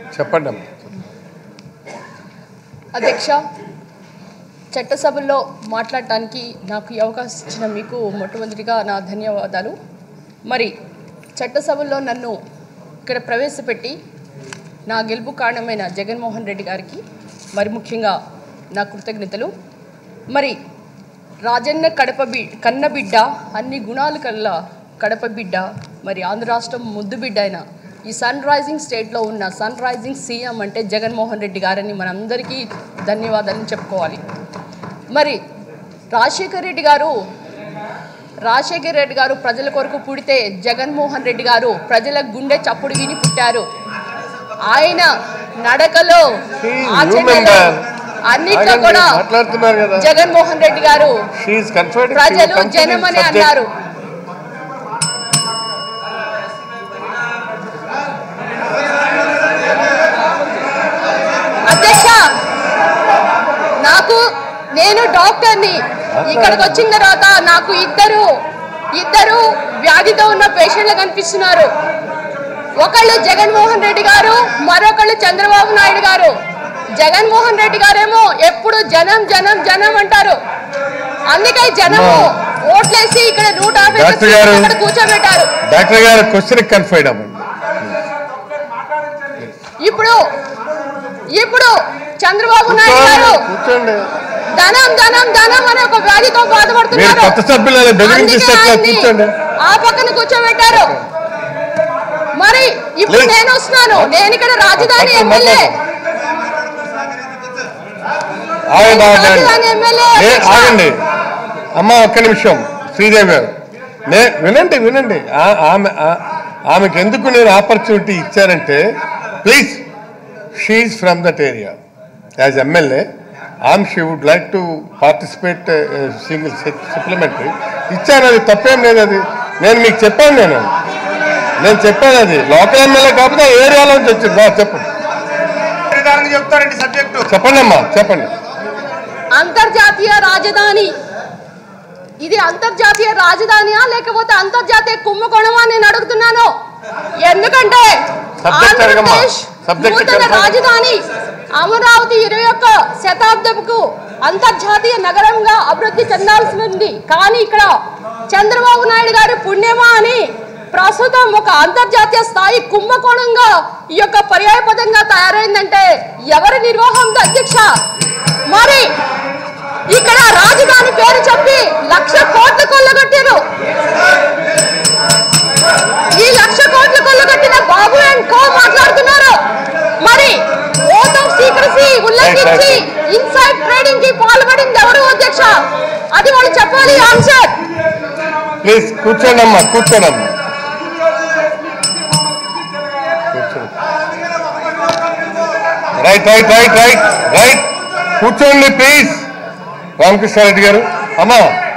చెప్పండి అమ్మా అధ్యక్ష చట్టసభల్లో మాట్లాడటానికి నాకు ఈ అవకాశం ఇచ్చిన మీకు మొట్టమొదటిగా నా ధన్యవాదాలు మరి చట్టసభల్లో నన్ను ఇక్కడ ప్రవేశపెట్టి నా గెలుపు కారణమైన జగన్మోహన్ రెడ్డి గారికి మరి ముఖ్యంగా నా కృతజ్ఞతలు మరి రాజన్న కడప బి కన్న బిడ్డ అన్ని గుణాలు కల్లా కడప బిడ్డ మరి ఆంధ్ర రాష్ట్రం ముద్దు బిడ్డ అయిన ఈ సన్ రైజింగ్ స్టేట్లో ఉన్న సన్ రైజింగ్ సీఎం అంటే జగన్మోహన్ రెడ్డి గారని మనందరికీ ధన్యవాదాలు చెప్పుకోవాలి మరి రాజశేఖర్ రెడ్డి గారు రాజశేఖర్ రెడ్డి గారు ప్రజల కొరకు పుడితే జగన్మోహన్ రెడ్డి గారు ప్రజల గుండె చప్పుడు విని పుట్టారు ఆయన నడకలో See, you ఆచరణలో member. అన్నిట్లో ఆగండి, కూడా మాట్లాడుతున్నారు కదా జగన్మోహన్ రెడ్డి గారు షీఈస్ కన్ఫర్డ్ ప్రజలు జనమని అన్నారు అధ్యక్ష నాకు నేను డాక్టర్ని ఇక్కడికి వచ్చిన తర్వాత నాకు ఇద్దరు ఇద్దరు వ్యాధితో ఉన్న పేషెంట్లు కనిపిస్తున్నారు ఒకళ్ళు జగన్మోహన్ రెడ్డి గారు మరొకళ్ళు చంద్రబాబు నాయుడు గారు జగన్మోహన్ రెడ్డి గారేమో ఎప్పుడు జనం జనం జనం అంటారు అందుకే జనము ఓట్లేసి ఇక్కడ నూట యాభై డాక్టర్ గారు. ఇక్కడ కూర్చోబెట్టారు డాక్టర్ గారు క్వశ్చన్ కన్ఫైడ్ అవ్వండి ఇప్పుడు ఇప్పుడు చంద్రబాబు నాయుడు గారు కూర్చోండి ధనం ధనం ధనం అనే ఒక వ్యాధితో మీరు బాధపడుతున్నారు కొత్త సభ్యులను బెదిరించిస్తే అందుకే ఎట్లా? ఆయన్ని కూర్చోండి ఆ పక్కన కూర్చోబెట్టారు మరి ఇప్పుడు Please. నేను వస్తున్నాను నేను ఇక్కడ రాజధాని పక్కన ఎమ్మెల్యే ఆగండి ఆగండి రాజధాని ఎమ్మెల్యే ఏ, అధ్యక్ష. ఆగండి అమ్మ ఒక్క నిమిషం శ్రీదేవి గారు నే వినండి వినండి ఆ- ఆమె ఆ- ఆమెకు ఎందుకు నేను ఆపర్చునిటీ ఇచ్చానంటే please she from that area as MLA ఆమె she would like to participate single supplementary ఇచ్చాను అది తప్పేం లేదు అది నేను మీకు చెప్పాను నేను నేను చెప్పాను అది లోకల్ ఎమ్మెల్యే కాకపోతే ఏరియాలో నుంచి వచ్చింది బా, చెప్పండి విధానంగా చెప్తారండి సబ్జెక్టు చెప్పండి అమ్మా చెప్పండి అంతర్జాతీయ రాజధాని ఇది అంతర్జాతీయ రాజధానియా లేకపోతే అంతర్జాతీయ కుంభకోణమా నేను అడుగుతున్నాను ఎందుకంటే Subject అడగమ్మా. ఆంధ్రప్రదేశ్ Subject నూతన చెప్పండి. రాజధాని అమరావతి ఇరవై ఒక్క శతాబ్దపుకు అంతర్జాతీయ నగరంగా అభివృద్ధి చెందాల్సి ఉంది కానీ ఇక్కడ చంద్రబాబు నాయుడు గారి పుణ్యమా అని ప్రస్తుతం ఒక అంతర్జాతీయ స్థాయి కుంభకోణంగా ఈ యొక్క పర్యాయపదంగా తయారైందంటే ఎవరి నిర్వాహంతో అధ్యక్ష మరి ఇక్కడ రాజధాని పేరు చెప్పి లక్ష కోట్లు కొల్లగొట్టారు ఈ లక్ష కోట్లు కొల్లగొట్టిన బాబు అండ్ కో మాట్లాడుతున్నారు మరి ఓత్ ఆఫ్ సీక్రసీ ఉల్లంఘించి ఇన్సైడ్ ట్రేడింగ్ కి పాల్పడింది ఎవరు అధ్యక్ష అది వాళ్ళు చెప్పాలి ఆన్సర్ ప్లీజ్ కూర్చోండి అమ్మా కూర్చోండి అమ్మా కూర్చోండి right right right right right కూర్చోండి ప్లీజ్ రామకృష్ణారెడ్డి గారు అమ్మా